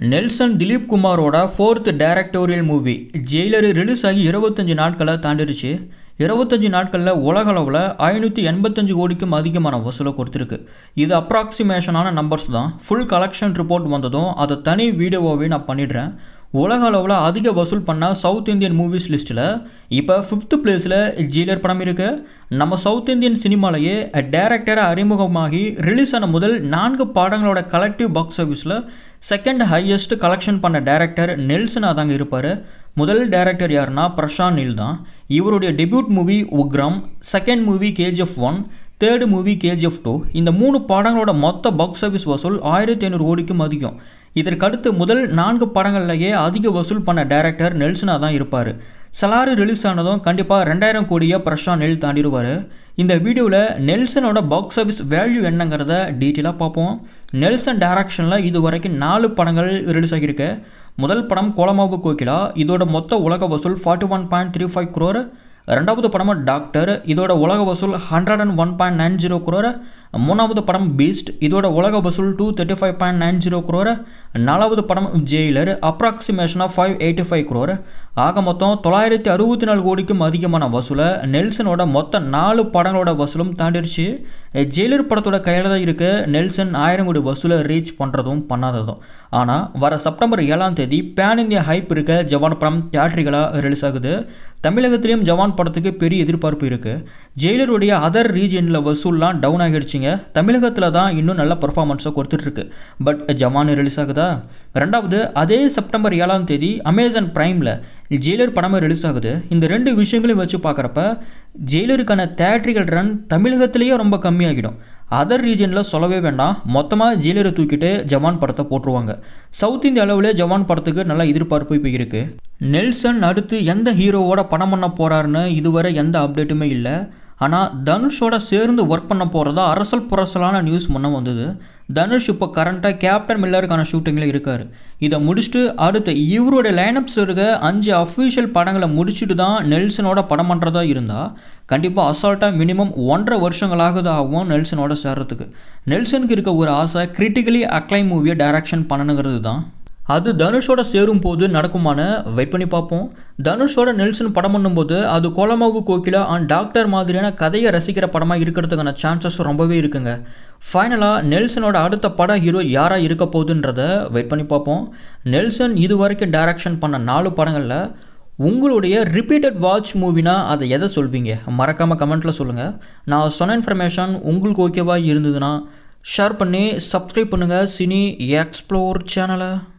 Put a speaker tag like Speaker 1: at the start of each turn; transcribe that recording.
Speaker 1: Nelson Dilip குமாரோட fourth directorial movie Jailer release ஆகி இருபத்தஞ்சி நாட்களை தாண்டிருச்சு இருபத்தஞ்சி நாட்களில் உலகளவில் ஐநூற்றி எண்பத்தஞ்சு கோடிக்கும் அதிகமான வசூலை கொடுத்துருக்கு இது அப்ராக்சிமேஷனான நம்பர்ஸ் தான் ஃபுல் கலெக்ஷன் ரிப்போர்ட் வந்ததும் அதை தனி வீடியோவாகவே நான் பண்ணிடுறேன் உலக அளவில் அதிக வசூல் பண்ண சவுத் இந்தியன் மூவிஸ் லிஸ்ட்டில் இப்போ ஃபிஃப்த்து பிளேஸில் ஜெயிலர் படம் இருக்கு நம்ம சவுத் இந்தியன் சினிமாலேயே டேரக்டராக அறிமுகமாகி ரிலீஸ் ஆன முதல் நான்கு பாடங்களோட கலெக்டிவ் பாக்ஸ் ஆஃபீஸில் செகண்ட் ஹையஸ்ட் கலெக்ஷன் பண்ண டேரக்டர் நெல்சனாக தாங்க இருப்பார் முதல் டேரக்டர் யாருன்னா பிரசாந்த் நீல் தான் இவருடைய debut movie Ugramm second movie KGF one third movie KGF two இந்த மூணு படங்களோட மொத்த பாக்ஸ் ஆஃபீஸ் வசூல் ஆயிரத்தி ஐநூறு கோடிக்கும் அதிகம் இதற்கடுத்து முதல் நான்கு படங்கள்லேயே அதிக வசூல் பண்ண டேரக்டர் நெல்சனாக தான் இருப்பார் சலாறு ரிலீஸ் ஆனதும் கண்டிப்பாக ரெண்டாயிரம் கோடியை பிரசாந்த் நெல் தாண்டிடுவார் இந்த வீடியோவில் நெல்சனோட பாக்ஸ் ஆஃபீஸ் வேல்யூ என்னங்கிறத டீட்டெயிலாக பார்ப்போம் நெல்சன் டைரக்ஷனில் இது வரைக்கும் நாலு படங்கள் ரிலீஸ் ஆகியிருக்கு முதல் படம் கோலமாவு கோகிலா இதோட மொத்த உலக வசூல் forty one point three five crore ரெண்டாவது படம் டாக்டர் இதோட உலக வசூல் hundred and one point nine zero crore மூணாவது படம் பீஸ்ட் இதோட உலக வசூல் two thirty five point nine zero crore நாலாவது படம் ஜெயிலர் அப்ராக்சிமேஷனாக ஃபைவ் எயிட்டி ஃபைவ் குரோர் ஆக மொத்தம் தொள்ளாயிரத்தி அறுபத்தி நாலு கோடிக்கும் அதிகமான வசூலை நெல்சனோட மொத்த நாலு படங்களோட வசூலும் தாண்டிடுச்சு ஜெயிலர் படத்தோட கையில் தான் இருக்க நெல்சன் ஆயிரம் கோடி வசூலை ரீச் பண்ணுறதும் பண்ணாததும் ஆனால் வர செப்டம்பர் ஏழாம் தேதி பேன் இந்தியா ஹைப் இருக்க ஜவான் படம் தியேட்டரிகளாக ரிலீஸ் ஆகுது தமிழகத்திலையும் ஜவான் படத்துக்கு பெரிய எதிர்பார்ப்பு இருக்குது ஜெயிலருடைய அதர் ரீஜனில் வசூல்லாம் டவுன் ஆகிடுச்சிங்க தமிழகத்தில் தான் இன்னும் நல்ல பர்ஃபார்மன்ஸை கொடுத்துட்ருக்கு பட் ஜவான் ரிலீஸ் ஆகுதா ரெண்டாவது அதே செப்டம்பர் ஏழாம் தேதி அமேசான் ப்ரைமில் ஜெயிலர் படமே ரிலீஸ் ஆகுது இந்த ரெண்டு விஷயங்களையும் வச்சு பார்க்குறப்ப ஜெயிலருக்கான தேட்ரிக்கல் ரன் தமிழகத்திலேயே ரொம்ப கம்மியாகிடும் அதர் ரீஜனில் சொல்லவே வேண்டாம் மொத்தமாக ஜெயிலரை தூக்கிட்டு ஜவான் படத்தை போட்டுருவாங்க சவுத் இந்திய அளவில் ஜவான் படத்துக்கு நல்ல எதிர்பார்ப்பு இப்போ இருக்குது நெல்சன் அடுத்து எந்த ஹீரோவோட படம் பண்ண போகிறாருன்னு இதுவரை எந்த அப்டேட்டுமே இல்லை ஆனால் தனுஷோட சேர்ந்து ஒர்க் பண்ண போகிறதா அரசல் புரசலான நியூஸ் முன்ன வந்தது தனுஷ் இப்போ கரண்ட்டாக கேப்டன் மில்லருக்கான ஷூட்டிங்கில் இருக்கார் இதை முடிச்சுட்டு அடுத்து இவரோட லைனப்ஸ் இருக்க அஞ்சு அஃபீஷியல் படங்களை முடிச்சுட்டு தான் நெல்சனோட படம் பண்ணுறதா இருந்தால் கண்டிப்பாக அசால்ட்டாக மினிமம் ஒன்றரை வருஷங்களாகுது ஆகும் நெல்சனோட சேர்றதுக்கு நெல்சனுக்கு இருக்க ஒரு ஆசை கிரிட்டிக்கலி அக்ளை மூவியை டைரக்ஷன் பண்ணணுங்கிறது தான் அது தனுஷோட சேரும் போது நடக்குமான வெயிட் பண்ணி பார்ப்போம் தனுஷோட நெல்சன் படம் பண்ணும்போது அது கோலமாவு கோகிலா அண்ட் டாக்டர் மாதிரியான கதையை ரசிக்கிற படமாக இருக்கிறதுக்கான சான்சஸ் ரொம்பவே இருக்குங்க ஃபைனலாக நெல்சனோட அடுத்த பட ஹீரோ யாராக இருக்க போகுதுன்றத வெயிட் பண்ணி பார்ப்போம் நெல்சன் இது வரைக்கும் டைரக்ஷன் பண்ண நாலு படங்களில் உங்களுடைய ரிப்பீட்டட் வாட்ச் மூவினா அதை எதை சொல்வீங்க மறக்காமல் கமெண்ட்டில் சொல்லுங்கள் நான் சொன்ன இன்ஃபர்மேஷன் உங்களுக்கு ஓகேவா இருந்ததுன்னா ஷேர் பண்ணி சப்ஸ்கிரைப் பண்ணுங்கள் சினி எக்ஸ்ப்ளோர் சேனலை